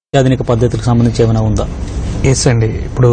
ఆధునిక పద్ధతులకు సంబంధించి ఏమైనా ఉందా ఎస్ అండి ఇప్పుడు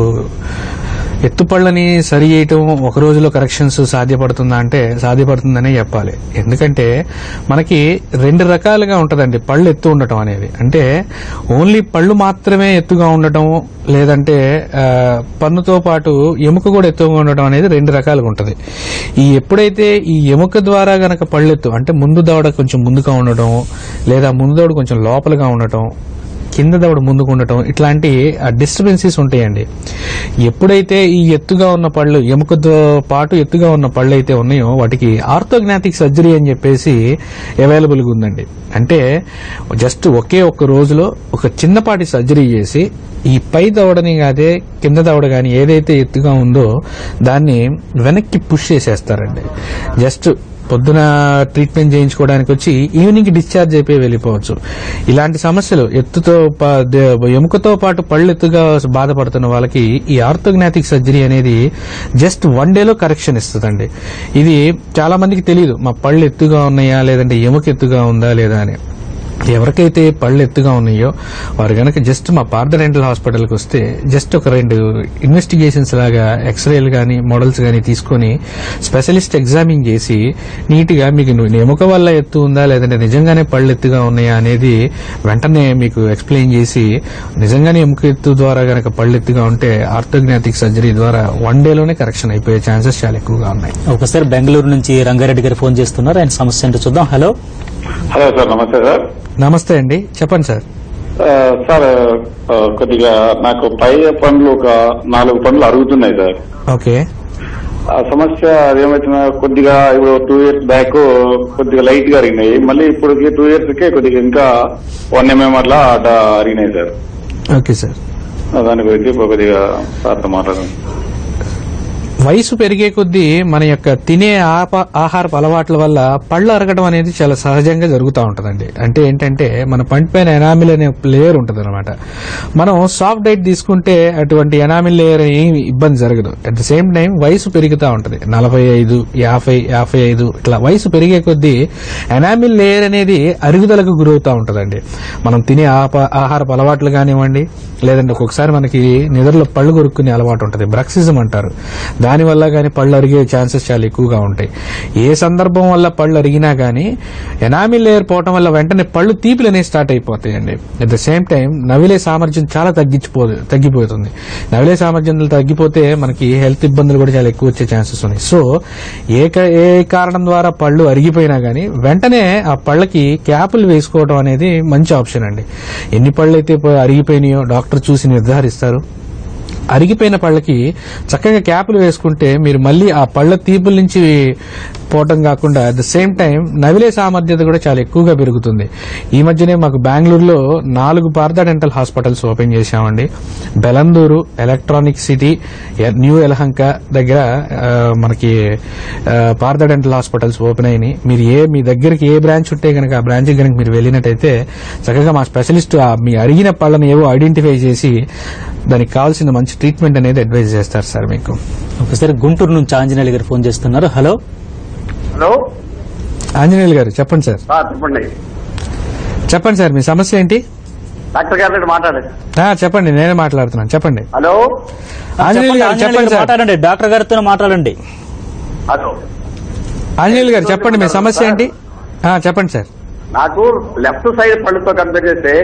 ఎత్తుపళ్ళని సరి చేయటం ఒక రోజులో కరెక్షన్స్ సాధ్యపడుతుందా అంటే సాధ్యపడుతుందనే చెప్పాలి ఎందుకంటే మనకి రెండు రకాలుగా ఉంటదండి పళ్ళు ఎత్తు ఉండటం అనేది అంటే ఓన్లీ పళ్ళు మాత్రమే ఎత్తుగా ఉండటం లేదంటే ఆ, పన్నుతో పాటు ఎముక కూడా ఎత్తుగా ఉండటం అనేది రెండు రకాలుగా ఉంటది ఈ ఎప్పుడైతే ఈ ఎముక ద్వారా గనక పళ్ళెత్తు అంటే ముందు దవడ కొంచెం ముందుగా ఉండటం లేదా ముందు దవడ కొంచెం లోపలగా ఉండటం కింద దవడ ముందుకు ఉండటం ఇట్లాంటి డిస్టర్బెన్సెస్ ఉంటాయండి ఎప్పుడైతే ఈ ఎత్తుగా ఉన్న పళ్ళు ఎముకతో పాటు ఎత్తుగా ఉన్న పళ్ళు అయితే ఉన్నాయో వాటికి ఆర్థోగ్నాటిక్ సర్జరీ అని చెప్పేసి అవైలబుల్గా ఉందండి అంటే జస్ట్ ఒకే ఒక్క రోజులో ఒక చిన్నపాటి సర్జరీ చేసి ఈ పై దవడని కాదే కింద దవడ కానీ ఏదైతే ఎత్తుగా ఉందో దాన్ని వెనక్కి పుష్ చేసేస్తారండి జస్ట్ పొద్దున ట్రీట్మెంట్ చేయించుకోవడానికి వచ్చి ఈవినింగ్ డిశ్చార్జ్ అయిపోయి వెళ్ళిపోవచ్చు ఇలాంటి సమస్యలు ఎత్తుతో పా- దే- ఎముకతో పాటు పళ్ళు ఎత్తుగా బాధపడుతున్న వాళ్ళకి ఈ ఆర్థోగ్నాటిక్ సర్జరీ అనేది జస్ట్ వన్ డేలో కరెక్షన్ ఇస్తుందండి ఇది చాలా మందికి తెలియదు మా పళ్ళు ఎత్తుగా ఉన్నాయా లేదంటే ఎముక ఎత్తుగా ఉందా లేదా అని ఎవరికైతే పళ్ళు ఎత్తుగా ఉన్నాయో వారు గనక జస్ట్ మా పార్థ డెంటల్ హాస్పిటల్కి వస్తే జస్ట్ ఒక రెండు ఇన్వెస్టిగేషన్స్ లాగా ఎక్స్రేలు కానీ మోడల్స్ కానీ తీసుకొని స్పెషలిస్ట్ ఎగ్జామిన్ చేసి నీట్గా మీకు ను- ఎముక వల్ల ఎత్తు ఉందా లేదంటే నిజంగానే పళ్ళు ఎత్తుగా ఉన్నాయా అనేది వెంటనే మీకు ఎక్స్ప్లెయిన్ చేసి నిజంగానే ఎముక ఎత్తు ద్వారా గనక పళ్ళు ఎత్తుగా ఉంటే ఆర్థోగ్నాటిక్ సర్జరీ ద్వారా వన్ డేలోనే కరెక్షన్ అయిపోయే ఛాన్సెస్ చాలా ఎక్కువగా ఉన్నాయి ఒకసారి బెంగళూరు నుంచి రంగారెడ్డి గారు ఫోన్ చేస్తున్నారు ఆయన సమస్య ఏంటో చూద్దాం హలో హలో సార్ నమస్తే సార్ నమస్తే అండి చెప్పండి సార్ ఆ, సార్ ఆ, కొద్దిగా నాకు పై పండ్లు ఒక నాలుగు పండ్లు అరుగుతున్నాయి సార్ ఓకే ఆ సమస్య అదేమైతున్నా కొద్దిగా ఇప్పుడు టూ ఇయర్స్ బ్యాక్ కొద్దిగా లైట్ గా అరిగినాయి మళ్ళీ ఇప్పుడు టూ ఇయర్స్ కే కొద్దిగా ఇంకా వన్ ఎంఎం అట్లా అట్లా అరిగినాయి సార్ ఓకే సార్ ఆ, దాని గురించి ఇప్పుడు కొద్దిగా సార్తో మాట్లాడండి వయసు పెరిగే కొద్దీ మన యొక్క తినే ఆప- ఆహారపు అలవాట్ల వల్ల పళ్ళు అరగడం అనేది చాలా సహజంగా జరుగుతూ ఉంటుందండి అంటే ఏంటంటే మన పంటి పైన ఎనామిల్ అనే లేయర్ ఉంటుంది అనమాట మనం సాఫ్ట్ డైట్ తీసుకుంటే అటువంటి ఎనామిల్ లేయర్ ఏమి ఇబ్బంది జరగదు అట్ ద సేమ్ టైం వయసు పెరుగుతూ ఉంటుంది నలభై ఐదు యాభై యాభై ఐదు ఇట్లా వయసు పెరిగే కొద్దీ ఎనామిల్ లేయర్ అనేది అరుగుదలకు గురవుతూ ఉంటుందండి మనం తినే ఆప- ఆహారపు అలవాట్లు కానివ్వండి లేదంటే ఒక్కొక్కసారి మనకి నిద్రలో పళ్ళు కొరుక్కునే అలవాటు ఉంటుంది బ్రక్సిజం అంటారు దానివల్ల కానీ పళ్ళు అరిగే ఛాన్సెస్ చాలా ఎక్కువగా ఉంటాయి ఏ సందర్భం వల్ల పళ్ళు అరిగినా కానీ ఎనామిల్ లేయర్ పోవటం వల్ల వెంటనే పళ్ళు తీపులు అనేవి స్టార్ట్ అయిపోతాయండి అట్ ద సేమ్ టైం నవిలే సామర్థ్యం చాలా తగ్గించిపో తగ్గిపోతుంది నవిలే సామర్థ్యం తగ్గిపోతే మనకి హెల్త్ ఇబ్బందులు కూడా చాలా ఎక్కువ వచ్చే ఛాన్సెస్ ఉన్నాయి సో ఏ క- ఏ కారణం ద్వారా పళ్ళు అరిగిపోయినా కానీ వెంటనే ఆ పళ్ళకి క్యాపులు వేసుకోవడం అనేది మంచి ఆప్షన్ అండి ఎన్ని పళ్ళు అయితే పో- అరిగిపోయినాయో డాక్టర్ చూసి నిర్ధారిస్తారు అరిగిపోయిన పళ్ళకి చక్కగా క్యాపులు వేసుకుంటే మీరు మళ్ళీ ఆ పళ్ళ తీపుల నుంచి పోవటం కాకుండా అట్ ద సేమ్ టైం నవిలే సామర్థ్యత కూడా చాలా ఎక్కువగా పెరుగుతుంది ఈ మధ్యనే మాకు బెంగళూరులో నాలుగు పార్థ డెంటల్ హాస్పిటల్స్ ఓపెన్ చేశామండి బెలందూరు ఎలక్ట్రానిక్ సిటీ ఎ- న్యూ ఎలహంక దగ్గర ఆ, మనకి ఆ, పార్థ డెంటల్ హాస్పిటల్స్ ఓపెన్ అయినాయి మీరు ఏ మీ దగ్గరికి ఏ బ్రాంచ్ ఉంటే కనుక ఆ బ్రాంచ్ కనుక మీరు వెళ్ళినట్టయితే చక్కగా మా స్పెషలిస్ట్ ఆ మీ అడిగిన పళ్ళని ఏవో ఐడెంటిఫై చేసి దానికి కావాల్సిన మంచి ట్రీట్మెంట్ అనేది అడ్వైజ్ చేస్తారు సార్ మీకు ఒకసారి గుంటూరు నుంచి ఆంజనేయులు గారు ఫోన్ చేస్తున్నారు హలో హలో ఆంజనేయులు గారు చెప్పండి సార్ సార్ చెప్పండి చెప్పండి సార్ మీ సమస్య ఏంటి డాక్టర్ గారు మాట్లాడండి ఆ, చెప్పండి నేనే మాట్లాడుతున్నాను చెప్పండి హలో ఆంజనేయులు గారు ఆంజనేయులు చెప్పండి గారు సార్ మాట్లాడండి డాక్టర్ గారితో మాట్లాడండి హలో ఆంజనేయులు గారు చెప్పండి మీ సమస్య ఏంటి ఆ, చెప్పండి సార్ నాకు లెఫ్ట్ సైడ్ పళ్ళుతో కంపేర్ చేస్తే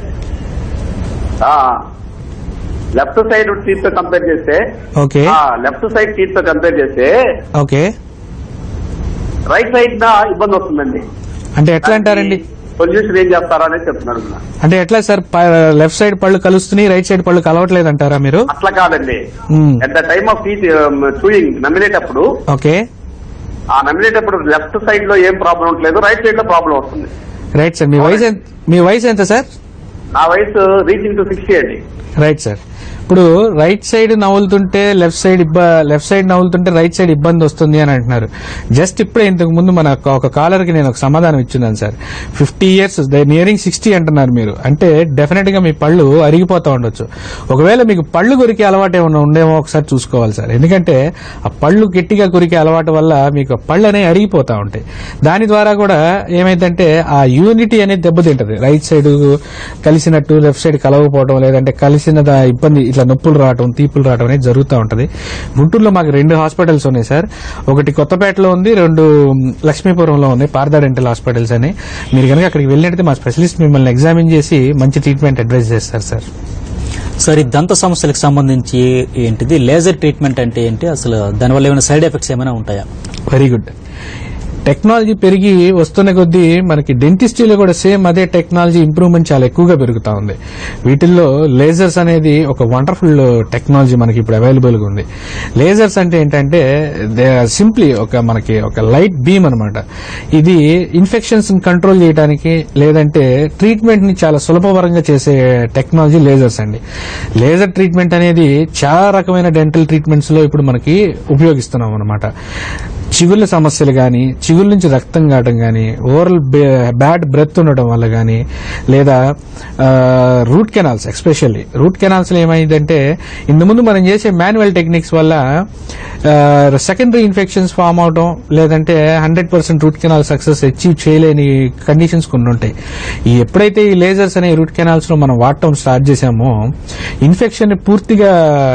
లెఫ్ట్ సైడ్ టీత్ తో కంపేర్ చేస్తే ఓకే లెఫ్ట్ సైడ్ టీత్ తో కంపేర్ చేస్తే ఓకే రైట్ సైడ్ నా ఇబ్బంది వస్తుందండి అంటే ఎట్లా అంటారండి సొల్యూషన్ ఏం చేస్తారా అనేది చెప్తున్నాను నా. అంటే ఎట్లా సార్ లెఫ్ట్ సైడ్ పళ్ళు కలుస్తున్నాయి రైట్ సైడ్ పళ్ళు కలవట్లేదు అంటారా మీరు అట్లా కాదండి మ్మ్. At the time of teeth chewing నమిలేటప్పుడు ఓకే ఆ నమిలేటప్పుడు లెఫ్ట్ సైడ్ లో ఏం ప్రాబ్లం ఉండలేదు రైట్ సైడ్ లో ప్రాబ్లం వస్తుంది రైట్ సార్ మీ వయసు ఎంత- మీ వయసు ఎంత సార్ నా వయసు రీచింగ్ టు సిక్స్టీ అండి రైట్ సార్ ఇప్పుడు రైట్ సైడ్ నవ్వులుతుంటే లెఫ్ట్ సైడ్ ఇబ్బ లెఫ్ట్ సైడ్ నవ్వులుతుంటే రైట్ సైడ్ ఇబ్బంది వస్తుంది అని అంటున్నారు జస్ట్ ఇప్పుడే ఇంతకు ముందు మన ఒక- ఒక కాలర్ కి నేను ఒక సమాధానం ఇచ్చున్నాను sir fifty years nearing sixty అంటున్నారు మీరు అంటే డెఫినెట్ గా మీ పళ్ళు అరిగిపోతా ఉండొచ్చు ఒకవేళ మీకు పళ్ళు కొరికే అలవాటు ఏమైనా ఉండేమో ఒకసారి చూసుకోవాలి సార్ ఎందుకంటే ఆ పళ్ళు గట్టిగా కొరికే అలవాటు వల్ల మీకు పళ్ళు అనేవి అరిగిపోతా ఉంటాయి దాని ద్వారా కూడా ఏమైందంటే ఆ యూనిటీ అనేది దెబ్బతింటది రైట్ సైడ్ కలిసినట్టు లెఫ్ట్ సైడ్ కలవకపోవడం లేదంటే కలిసిన దా- ఇబ్బంది ఇట్లా నొప్పులు రావడం తీపులు రావడం అనేది జరుగుతూ ఉంటది గుంటూరులో మాకు రెండు హాస్పిటల్స్ ఉన్నాయి సార్ ఒకటి కొత్తపేటలో ఉంది రెండు మ్, లక్ష్మీపురంలో ఉన్నాయి పారదా డెంటల్ హాస్పిటల్స్ అని మీరు కనుక అక్కడికి వెళ్ళినట్టు మా స్పెషలిస్ట్ మిమ్మల్ని ఎగ్జామిన్ చేసి మంచి ట్రీట్మెంట్ అడ్వైస్ చేస్తారు సార్ సార్ ఈ దంత సమస్యలకు సంబంధించి ఏంటిది లేజర్ ట్రీట్మెంట్ అంటే ఏంటి అసలు దానివల్ల ఏమైనా సైడ్ ఎఫెక్ట్స్ ఏమైనా ఉంటాయా వెరీ గుడ్ టెక్నాలజీ పెరిగి వస్తున్న కొద్దీ మనకి డెంటిస్ట్రీలో కూడా సేమ్ అదే టెక్నాలజీ ఇంప్రూవ్మెంట్ చాలా ఎక్కువగా పెరుగుతా ఉంది వీటిల్లో లేజర్స్ అనేది ఒక వండర్ఫుల్ టెక్నాలజీ మనకి ఇప్పుడు అవైలబుల్ గా ఉంది లేజర్స్ అంటే ఏంటంటే సింప్లీ ఒక మనకి ఒక లైట్ బీమ్ అనమాట ఇది ఇన్ఫెక్షన్స్ కంట్రోల్ చేయడానికి లేదంటే ట్రీట్మెంట్ ని చాలా సులభతరంగా చేసే టెక్నాలజీ లేజర్స్ అండి లేజర్ ట్రీట్మెంట్ అనేది చాలా రకమైన డెంటల్ ట్రీట్మెంట్స్ లో ఇప్పుడు మనకి ఉపయోగిస్తున్నాం అనమాట చిగుళ్ళ సమస్యలు కానీ చిగుళ్ళ నుంచి రక్తం కావడం కానీ ఓవరాల్ బ్యాడ్ బ్రెత్ ఉండడం వల్ల కానీ లేదా root canals especially root canals లో ఏమైందంటే ఇంత ముందు మనం చేసే మాన్యువల్ టెక్నిక్స్ వల్ల సెకండరీ ఇన్ఫెక్షన్స్ ఫామ్ అవడం లేదంటే hundred percent root canal success achieve చేయలేని కండిషన్స్ కొన్ని ఉంటాయి ఈ ఎప్పుడైతే ఈ లేజర్స్ అనే రూట్ కెనాల్స్ లో మనం వాడటం స్టార్ట్ చేసామో ఇన్ఫెక్షన్ ని పూర్తిగా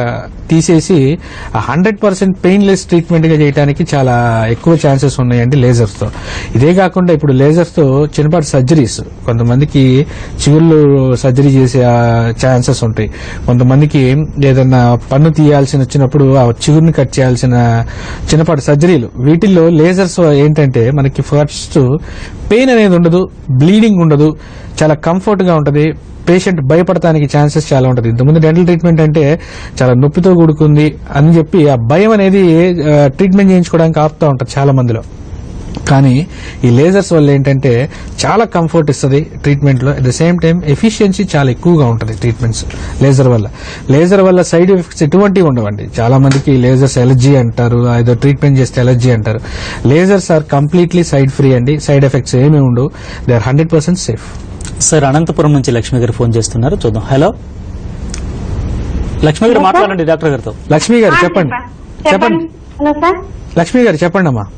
తీసేసి హండ్రెడ్ పర్సెంట్ పెయిన్లెస్ ట్రీట్మెంట్ గా చేయడానికి చాలా ఎక్కువ ఛాన్సెస్ ఉన్నాయండి లేజర్స్ తో ఇదే కాకుండా ఇప్పుడు లేజర్స్ తో చిన్నపాటి సర్జరీస్ కొంతమందికి చిగుళ్ళు సర్జరీ చేసే ఛాన్సెస్ ఉంటాయి కొంతమందికి ఏదన్నా పన్ను తీయాల్సి వచ్చినప్పుడు ఆ చిగురుని కట్ చేయాల్సిన చిన్నపాటి సర్జరీలు వీటిల్లో లేజర్స్ ఏంటంటే మనకి ఫస్ట్ పెయిన్ అనేది ఉండదు బ్లీడింగ్ ఉండదు చాలా కంఫర్ట్ గా ఉంటది పేషెంట్ భయపడటానికి ఛాన్సెస్ చాలా ఉంటుంది ఇంతకుముందు డెంటల్ ట్రీట్మెంట్ అంటే చాలా నొప్పితో కూడుకుంది అని చెప్పి ఆ భయం అనేది ఆ, ట్రీట్మెంట్ చేయించుకోవడానికి ఆపుతూ ఉంటుంది చాలా మందిలో కానీ ఈ లేజర్స్ వల్ల ఏంటంటే చాలా కంఫర్ట్ ఇస్తుంది ట్రీట్మెంట్ లో at the same time efficiency చాలా ఎక్కువగా ఉంటుంది ట్రీట్మెంట్స్ లేజర్ వల్ల లేజర్ వల్ల సైడ్ ఎఫెక్ట్స్ ఎటువంటివి ఉండవండి చాలా మందికి లేజర్స్ ఎలర్జీ అంటారు ఏదో ట్రీట్మెంట్ చేస్తే ఎలర్జీ అంటారు lasers are completely side free అండి సైడ్ ఎఫెక్ట్స్ ఏమీ ఉండవు they are hundred percent safe sir Anantapur నుంచి లక్ష్మి గారు ఫోన్ చేస్తున్నారు చూద్దాం హలో లక్ష్మి గారు మాట్లాడండి డాక్టర్ గారితో లక్ష్మి గారు ఆ, చెప్పండి చెప్పండి చెప్పండి హలో సార్ లక్ష్మి గారు చెప్పండి అమ్మా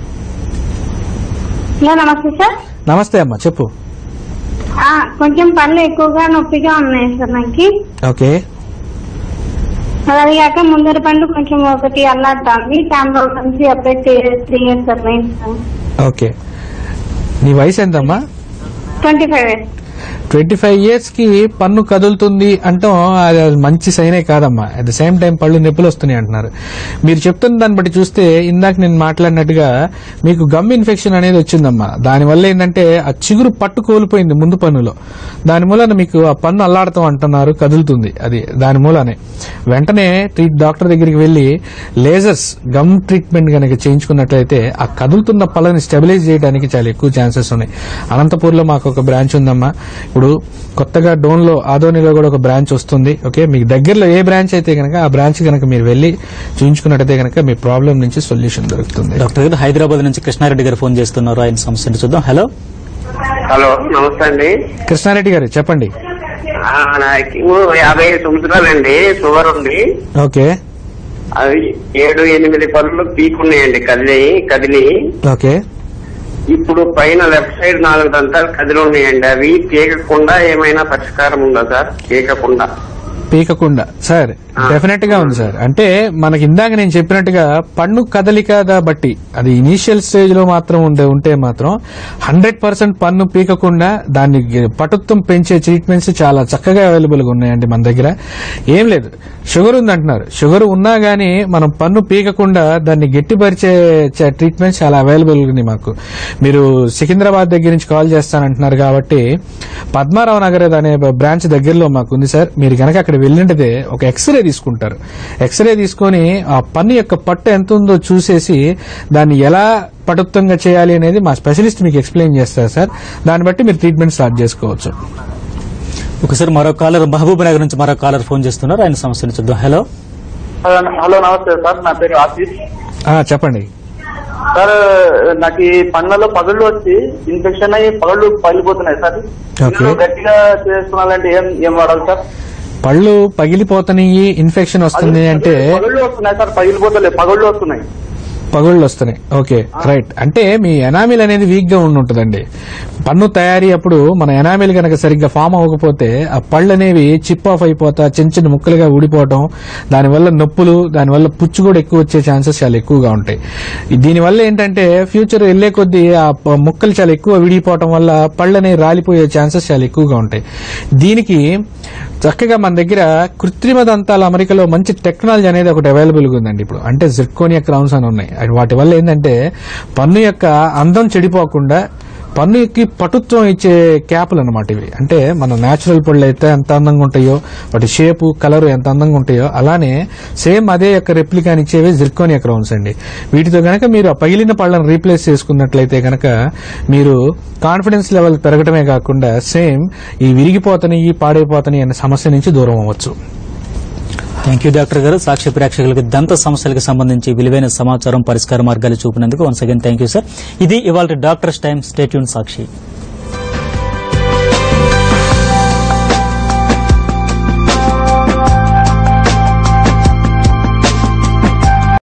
హలో నమస్తే సార్ నమస్తే అమ్మా చెప్పు ఆ, కొంచెం పళ్ళు ఎక్కువగా నొప్పిగా ఉన్నాయి సార్ నాకు ఓకే అది కాక ముందర పండు కొంచెం ఒకటి అల్లాడుతుంది కెమెరా నుంచి అప్పుడే త్రీ ఇయర్స్ అట్లా సార్ ఓకే నీ వయసు ఎంతమ్మా twenty five years twenty five years కి పన్ను కదులుతుంది అంటాం అది మంచి సైనే కాదమ్మా అట్ ద సేమ్ టైం పళ్ళు నొప్పులు వస్తున్నాయి అంటున్నారు మీరు చెప్తున్న దాన్ని బట్టి చూస్తే ఇందాక నేను మాట్లాడినట్టుగా మీకు గమ్ ఇన్ఫెక్షన్ అనేది వచ్చిందమ్మా దానివల్ల ఏంటంటే ఆ చిగురు పట్టు కోల్పోయింది ముందు పన్నులో దాని మూలన మీకు ఆ పన్ను అల్లాడతాం అంటున్నారు కదులుతుంది అది దాని మూలనే వెంటనే ట్రీట్ డాక్టర్ దగ్గరికి వెళ్లి లేజర్స్ గమ్ ట్రీట్మెంట్ కనుక చేయించుకున్నట్లయితే ఆ కదులుతున్న పళ్ళని స్టెబిలైజ్ చేయడానికి చాలా ఎక్కువ ఛాన్సెస్ ఉన్నాయి అనంతపూర్లో మాకు ఒక బ్రాంచ్ ఉందమ్మా ఇప్పుడు కొత్తగా డోన్ లో ఆదోనిలో కూడా ఒక బ్రాంచ్ వస్తుంది ఓకే మీకు దగ్గరలో ఏ బ్రాంచ్ అయితే కనుక ఆ బ్రాంచ్ కనుక మీరు వెళ్లి చూయించుకున్నట్టయితే కనుక మీ ప్రాబ్లం నుంచి సొల్యూషన్ దొరుకుతుంది డాక్టర్ గారు హైదరాబాద్ నుంచి కృష్ణారెడ్డి గారు ఫోన్ చేస్తున్నారు ఆయన సమస్య ఏంటో చూద్దాం హలో హలో నమస్తే అండి కృష్ణారెడ్డి గారు చెప్పండి ఆ, నాకు యాభై ఐదు సంవత్సరాలండి షుగర్ ఉంది ఓకే అవి ఏడు ఎనిమిది పనులు పీకున్నాయండి కదిలి కదిలి ఓకే ఇప్పుడు పైన లెఫ్ట్ సైడ్ నాలుగు దంతాలు కదిలి ఉన్నాయండి అవి పీకకుండా ఏమైనా పరిష్కారం ఉందా సార్ పీకకుండా పీకకుండా సార్ డెఫినెట్ గా ఉంది సార్ అంటే మనకి ఇందాక నేను చెప్పినట్టుగా పన్ను కదలిక దా బట్టి అది ఇనీషియల్ స్టేజ్ లో మాత్రం ఉండే ఉంటే మాత్రం హండ్రెడ్ పర్సెంట్ పన్ను పీకకుండా దాన్ని పటుత్వం పెంచే ట్రీట్మెంట్స్ చాలా చక్కగా అవైలబుల్ గా ఉన్నాయండి మన దగ్గర ఏం లేదు షుగర్ ఉంది అంటున్నారు షుగర్ ఉన్నా గానీ మనం పన్ను పీకకుండా దాన్ని గట్టిపరిచే చ- ట్రీట్మెంట్ చాలా అవైలబుల్ ఉంది మాకు మీరు సికింద్రాబాద్ దగ్గర నుంచి కాల్ చేస్తానంటున్నారు కాబట్టి పద్మారావు నగర్ అనే బ్రాంచ్ దగ్గరలో మాకు ఉంది సార్ మీరు గనక అక్కడ వెళ్ళినట్టే ఒక ఎక్స్రే తీసుకుంటారు ఎక్స్రే తీసుకొని ఆ పన్ను యొక్క పట్టు ఎంత ఉందో చూసేసి దాన్ని ఎలా పటుత్వంగా చేయాలి అనేది మా స్పెషలిస్ట్ మీకు ఎక్స్ప్లెయిన్ చేస్తారు సార్ దాన్ని బట్టి మీరు ట్రీట్మెంట్ స్టార్ట్ చేసుకోవచ్చు ఒకసారి మరో కాలర్ మహబూబ్ నగర్ నుంచి మరో కాలర్ ఫోన్ చేస్తున్నారు ఆయన సమస్యను చూద్దాం హలో హలో నమస్తే సార్ నా పేరు ఆశీష్ ఆ, చెప్పండి సార్ నాకు ఈ పన్నులో పగుళ్ళు వచ్చి ఇన్ఫెక్షన్ అయ్యి పగుళ్ళు పగిలిపోతున్నాయి సార్ ఓకే. ఇందులో గట్టిగా చేసుకోవాలంటే ఏం ఏం వాడాలి సార్ పళ్ళు పగిలిపోతున్నాయి ఇన్ఫెక్షన్ వస్తుంది అంటే పగుళ్ళు వస్తున్నాయి సార్ పగిలిపోతలేదు పగుళ్ళు వస్తున్నాయి పగుళ్ళు వస్తున్నాయి ఓకే రైట్ అంటే మీ ఎనామిల్ అనేది వీక్ గా ఉండి ఉంటుందండి పన్ను తయారీ అప్పుడు మన ఎనామిల్ కనుక సరిగ్గా ఫామ్ అవ్వకపోతే ఆ పళ్ళు అనేవి చిప్ ఆఫ్ అయిపోతా చిన్న చిన్న ముక్కలుగా ఊడిపోవటం దానివల్ల నొప్పులు దానివల్ల పుచ్చు కూడా ఎక్కువ వచ్చే ఛాన్సెస్ చాలా ఎక్కువగా ఉంటాయి దీనివల్ల ఏంటంటే ఫ్యూచర్ వెళ్లే కొద్దీ ఆ ప- ముక్కలు చాలా ఎక్కువ విడిపోవటం వల్ల పళ్ళు అనేవి రాలిపోయే ఛాన్సెస్ చాలా ఎక్కువగా ఉంటాయి దీనికి చక్కగా మన దగ్గర కృత్రిమ దంతాల అమరికలో మంచి టెక్నాలజీ అనేది ఒకటి అవైలబుల్ గా ఉందండి ఇప్పుడు అంటే జిర్కోనియా క్రౌన్స్ అని ఉన్నాయి అది వాటి వల్ల ఏంటంటే పన్ను యొక్క అందం చెడిపోకుండా పన్నుకి పటుత్వం ఇచ్చే క్యాపులు అనమాట ఇవి అంటే మన న్యాచురల్ పళ్ళు అయితే ఎంత అందంగా ఉంటాయో వాటి షేపు కలర్ ఎంత అందంగా ఉంటాయో అలానే సేమ్ అదే యొక్క రెప్లికాని ఇచ్చేవి జిర్కోనియా క్రౌన్స్ అండి వీటితో గనక మీరు ఆ పగిలిన పళ్ళను రీప్లేస్ చేసుకున్నట్లయితే గనక మీరు కాన్ఫిడెన్స్ లెవెల్ పెరగటమే కాకుండా సేమ్ ఈ విరిగిపోతని పాడైపోతని అనే సమస్య నుంచి దూరం అవ్వచ్చు థ్యాంక్ యూ డాక్టర్ గారు సాక్షి ప్రేక్షకులకు దంత సమస్యలకు సంబంధించి విలువైన సమాచారం పరిష్కార మార్గాలు చూపినందుకు once again thank you sir ఇది ఇవాళ డాక్టర్స్ టైం స్టేట్యూన్ సాక్షి